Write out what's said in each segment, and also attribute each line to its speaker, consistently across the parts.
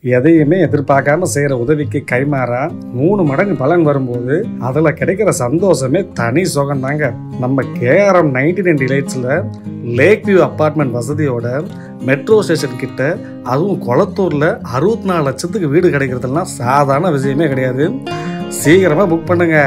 Speaker 1: எதையுமே எதிர்பார்க்காம செய்யற உதவிக்கு கைமாறா மூணு மடங்கு பலன் வரும்போது அதுல கிடைக்கிற சந்தோஷமே தனி சுகம்தாங்க நம்ம கேஆர்எம் நைன்டி நைன் டிலைட்ஸில் லேக் வியூ அப்பார்ட்மெண்ட் வசதியோட மெட்ரோ ஸ்டேஷன் கிட்ட அதுவும் கொளத்தூர்ல அறுபத்தி நாலு லட்சத்துக்கு வீடு கிடைக்கிறதுலாம் சாதாரண விஷயமே கிடையாது சீக்கிரமா புக் பண்ணுங்க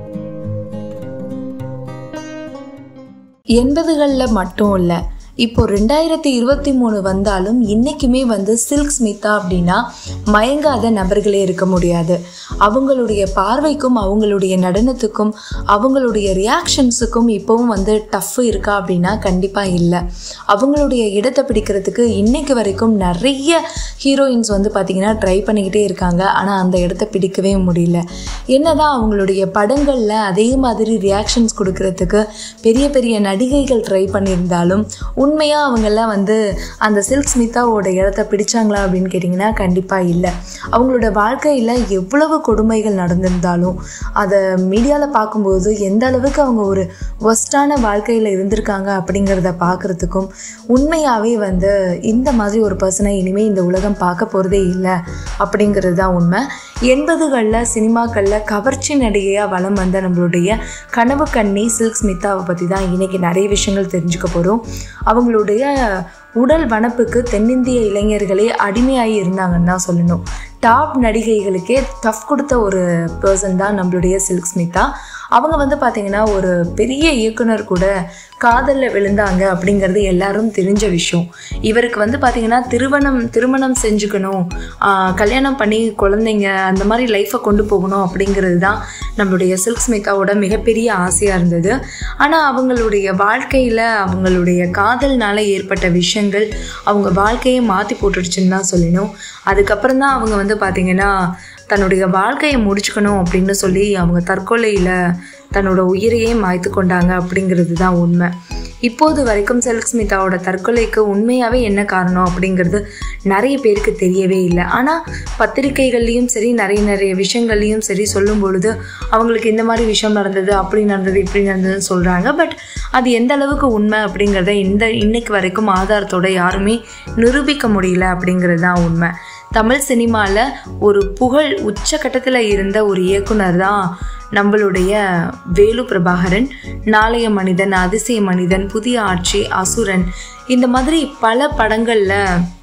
Speaker 2: எண்பதுகளில் மட்டும் இல்லை இப்போ ரெண்டாயிரத்தி இருபத்தி மூணு வந்தாலும் இன்றைக்குமே வந்து சில்க் ஸ்மிதா அப்படின்னா மயங்காத நபர்களே இருக்க முடியாது அவங்களுடைய பார்வைக்கும் அவங்களுடைய நடனத்துக்கும் அவங்களுடைய ரியாக்ஷன்ஸுக்கும் இப்போவும் வந்து டஃப் இருக்கா அப்படின்னா கண்டிப்பாக இல்லை அவங்களுடைய இடத்தை பிடிக்கிறதுக்கு இன்னைக்கு வரைக்கும் நிறைய ஹீரோயின்ஸ் வந்து பார்த்திங்கன்னா ட்ரை பண்ணிக்கிட்டே இருக்காங்க ஆனால் அந்த இடத்த பிடிக்கவே முடியல என்னதான் அவங்களுடைய படங்களில் அதே மாதிரி ரியாக்ஷன்ஸ் கொடுக்கறதுக்கு பெரிய பெரிய நடிகைகள் ட்ரை பண்ணியிருந்தாலும் உண்மையாக அவங்கெல்லாம் வந்து அந்த சில்க் ஸ்மிதாவோட இடத்த பிடிச்சாங்களா அப்படின்னு கேட்டிங்கன்னா கண்டிப்பாக இல்லை அவங்களோட வாழ்க்கையில் எவ்வளவு கொடுமைகள் நடந்திருந்தாலும் அதை மீடியாவில் பார்க்கும்போது எந்த அளவுக்கு அவங்க ஒரு ஒஸ்டான வாழ்க்கையில் இருந்திருக்காங்க அப்படிங்கிறத பார்க்குறதுக்கும் உண்மையாகவே வந்து இந்த மாதிரி ஒரு பர்சனை இனிமேல் இந்த உலகம் பார்க்க போகிறதே இல்லை அப்படிங்கிறது தான் உண்மை எண்பதுகளில் சினிமாக்களில் கவர்ச்சி நடிகையாக வலம் வந்த நம்மளுடைய கனவு கண்ணி சில்க் ஸ்மிதாவை பற்றி தான் இன்றைக்கி நிறைய விஷயங்கள் தெரிஞ்சுக்க போகிறோம் அவங்களுடைய உடல் வனப்புக்கு தென்னிந்திய இளைஞர்களே அடிமையாகி இருந்தாங்கன்னு தான் சொல்லணும் டாப் நடிகைகளுக்கே டஃப் கொடுத்த ஒரு பர்சன் தான் நம்மளுடைய சில்க் ஸ்மிதா அவங்க வந்து பார்த்திங்கன்னா ஒரு பெரிய இயக்குனர் கூட காதலில் விழுந்தாங்க அப்படிங்கிறது எல்லாரும் தெரிஞ்ச விஷயம் இவருக்கு வந்து பார்த்திங்கன்னா திருமணம் திருமணம் செஞ்சுக்கணும் ஆஹ் கல்யாணம் பண்ணி குழந்தைங்க அந்த மாதிரி லைஃப்பை கொண்டு போகணும் அப்படிங்கிறது தான் நம்மளுடைய சில்க் ஸ்மிதாவோட மிகப்பெரிய ஆசையாக இருந்தது ஆனால் அவங்களுடைய வாழ்க்கையில் அவங்களுடைய காதல்னால ஏற்பட்ட விஷயங்கள் அவங்க வாழ்க்கையை மாற்றி போட்டுடுச்சுன்னு தான் சொல்லணும் அதுக்கப்புறம் தான் அவங்க வந்து பார்த்திங்கன்னா தன்னுடைய வாழ்க்கையை முடிச்சுக்கணும் அப்படின்னு சொல்லி அவங்க தற்கொலையில் தன்னோட உயிரையே மாய்த்து கொண்டாங்க அப்படிங்கிறது தான் உண்மை இப்போது வரைக்கும் செல்க் ஸ்மிதாவோட தற்கொலைக்கு உண்மையாகவே என்ன காரணம் அப்படிங்கிறது நிறைய பேருக்கு தெரியவே இல்லை ஆனால் பத்திரிக்கைகள்லேயும் சரி நிறைய நிறைய விஷயங்கள்லையும் சரி சொல்லும் பொழுது அவங்களுக்கு இந்த மாதிரி விஷயம் நடந்தது அப்படி நடந்தது இப்படி நடந்ததுன்னு சொல்கிறாங்க பட் அது எந்த அளவுக்கு உண்மை அப்படிங்கிறத இந்த இன்னைக்கு வரைக்கும் ஆதாரத்தோட யாருமே நிரூபிக்க முடியல அப்படிங்கிறது தான் உண்மை தமிழ் சினிமாவில் ஒரு புகழ் உச்சக்கட்டத்தில் இருந்த ஒரு இயக்குனர் தான் நம்மளுடைய வேலு பிரபாகரன் நாளைய மனிதன் அதிசய மனிதன் புதிய ஆட்சி அசுரன் இந்த மாதிரி பல படங்களில்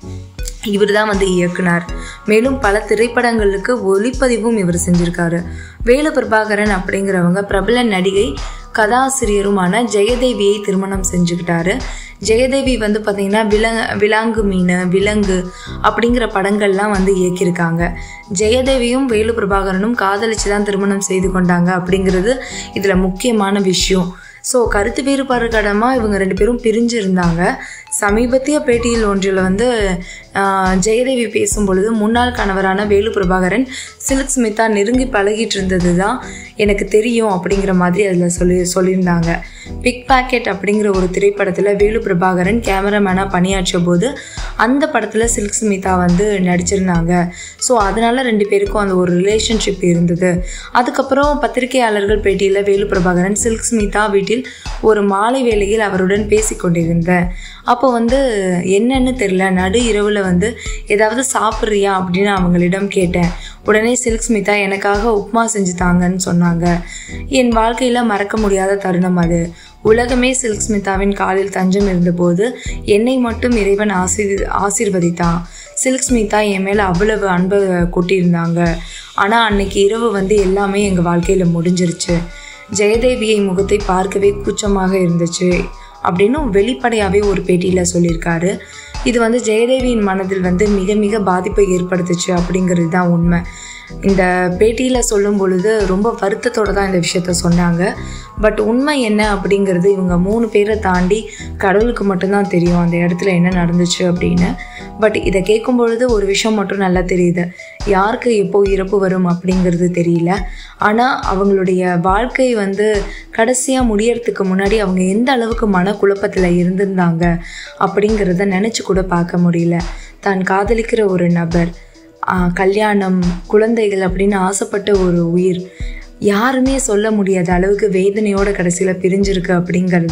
Speaker 2: இவர் தான் வந்து இயக்குனார் மேலும் பல திரைப்படங்களுக்கு ஒளிப்பதிவும் இவர் செஞ்சிருக்காரு வேலு பிரபாகரன் அப்படிங்கிறவங்க பிரபல நடிகை கதாசிரியருமான ஜெயதேவியை திருமணம் செஞ்சுக்கிட்டாரு ஜெயதேவி வந்து பார்த்திங்கன்னா விலங் விலாங்கு மீன் விலங்கு அப்படிங்கிற படங்கள்லாம் வந்து இயக்கியிருக்காங்க ஜெயதேவியும் வேலு பிரபாகரனும் காதலிச்சு தான் திருமணம் செய்து கொண்டாங்க அப்படிங்கிறது இதில் முக்கியமான விஷயம் ஸோ கருத்து வேறுபாடு காரணமாக இவங்க ரெண்டு பேரும் பிரிஞ்சு இருந்தாங்க சமீபத்திய பேட்டியில் ஒன்றில் வந்து ஆஹ், ஜெயதேவி பேசும் பொழுது முன்னாள் கணவரான வேலு பிரபாகரன் சில்க் ஸ்மிதா நெருங்கி பழகிட்டு இருந்தது தான் எனக்கு தெரியும் அப்படிங்கிற மாதிரி அதில் சொல்லி சொல்லியிருந்தாங்க பிக் பாக்கெட் அப்படிங்கிற ஒரு திரைப்படத்தில் வேலு பிரபாகரன் கேமராமேனாக பணியாற்றிய போது அந்த படத்தில் சில்க் ஸ்மிதா வந்து நடிச்சிருந்தாங்க ஸோ அதனால ரெண்டு பேருக்கும் அந்த ஒரு ரிலேஷன்ஷிப் இருந்தது அதுக்கப்புறம் பத்திரிகையாளர்கள் பேட்டியில் வேலு பிரபாகரன் சில்க் ஸ்மிதா வீட்டில் ஒரு மாலை வேளையில் அவருடன் பேசி கொண்டிருந்தேன் அப்போ வந்து என்னன்னு தெரில நடு இரவில் வந்து ஏதாவது சாப்பிட்றியா அப்படின்னு அவங்களிடம் கேட்டேன் உடனே சில்க் ஸ்மிதா எனக்காக உப்மா செஞ்சு தாங்கன்னு சொன்னாங்க என் வாழ்க்கையில் மறக்க முடியாத தருணம் அது உலகமே சில்க் ஸ்மிதாவின் காலில் தஞ்சம் இருந்தபோது என்னை மட்டும் இறைவன் ஆசீர் ஆசீர்வதித்தான் சில்க் ஸ்மிதா என் மேலே அவ்வளவு அன்பை கொட்டியிருந்தாங்க ஆனால் அன்னைக்கு இரவு வந்து எல்லாமே எங்கள் வாழ்க்கையில் முடிஞ்சிருச்சு ஜெயதேவியை முகத்தை பார்க்கவே கூச்சமாக இருந்துச்சு அப்படின்னு வெளிப்படையாகவே ஒரு பேட்டியில் சொல்லியிருக்காரு இது வந்து ஜெயதேவியின் மனதில் வந்து மிக மிக பாதிப்பை ஏற்படுத்துச்சு அப்படிங்கிறது தான் உண்மை இந்த பேட்டியில் சொல்லும் பொழுது ரொம்ப வருத்தத்தோடு தான் இந்த விஷயத்த சொன்னாங்க பட் உண்மை என்ன அப்படிங்கிறது இவங்க மூணு பேரை தாண்டி கடவுளுக்கு மட்டும்தான் தெரியும் அந்த இடத்துல என்ன நடந்துச்சு அப்படின்னு பட் இதை கேட்கும் பொழுது ஒரு விஷயம் மட்டும் நல்லா தெரியுது யாருக்கு எப்போ இறப்பு வரும் அப்படிங்கிறது தெரியல ஆனால் அவங்களுடைய வாழ்க்கை வந்து கடைசியாக முடியறதுக்கு முன்னாடி அவங்க எந்த அளவுக்கு மனக்குழப்பத்தில் இருந்திருந்தாங்க அப்படிங்கிறத நினச்சி கூட பார்க்க முடியல தான் காதலிக்கிற ஒரு நபர் ஆஹ், கல்யாணம் குழந்தைகள் அப்படின்னு ஆசைப்பட்ட ஒரு உயிர் யாருமே சொல்ல முடியாத அளவுக்கு வேதனையோட கடைசியில் பிரிஞ்சிருக்கு அப்படிங்கிறத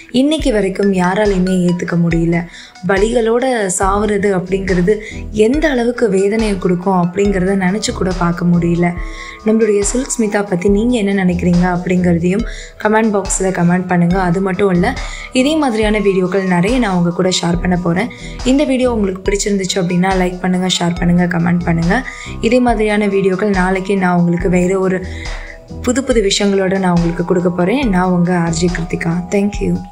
Speaker 2: இன்னைக்கு வரைக்கும் யாராலையுமே ஏற்றுக்க முடியல வலிகளோட சாவுறது அப்படிங்கிறது எந்த அளவுக்கு வேதனையை கொடுக்கும் அப்படிங்கிறத நினச்சி கூட பார்க்க முடியல நம்மளுடைய சில்க் ஸ்மிதா பற்றி நீங்கள் என்ன நினைக்கிறீங்க அப்படிங்கிறதையும் கமெண்ட் பாக்ஸில் கமெண்ட் பண்ணுங்கள் அது மட்டும் இல்லை இதே மாதிரியான வீடியோக்கள் நிறைய நான் உங்கள் கூட ஷேர் பண்ண போகிறேன் இந்த வீடியோ உங்களுக்கு பிடிச்சிருந்துச்சு அப்படின்னா லைக் பண்ணுங்கள் ஷேர் பண்ணுங்கள் கமெண்ட் பண்ணுங்கள் இதே மாதிரியான வீடியோக்கள் நாளைக்கு நான் உங்களுக்கு வேறு ஒரு புது புது விஷயங்களோட நான் உங்களுக்கு கொடுக்க போகிறேன் நான் உங்கள் ஆர்ஜி கிருத்திகா தேங்க்யூ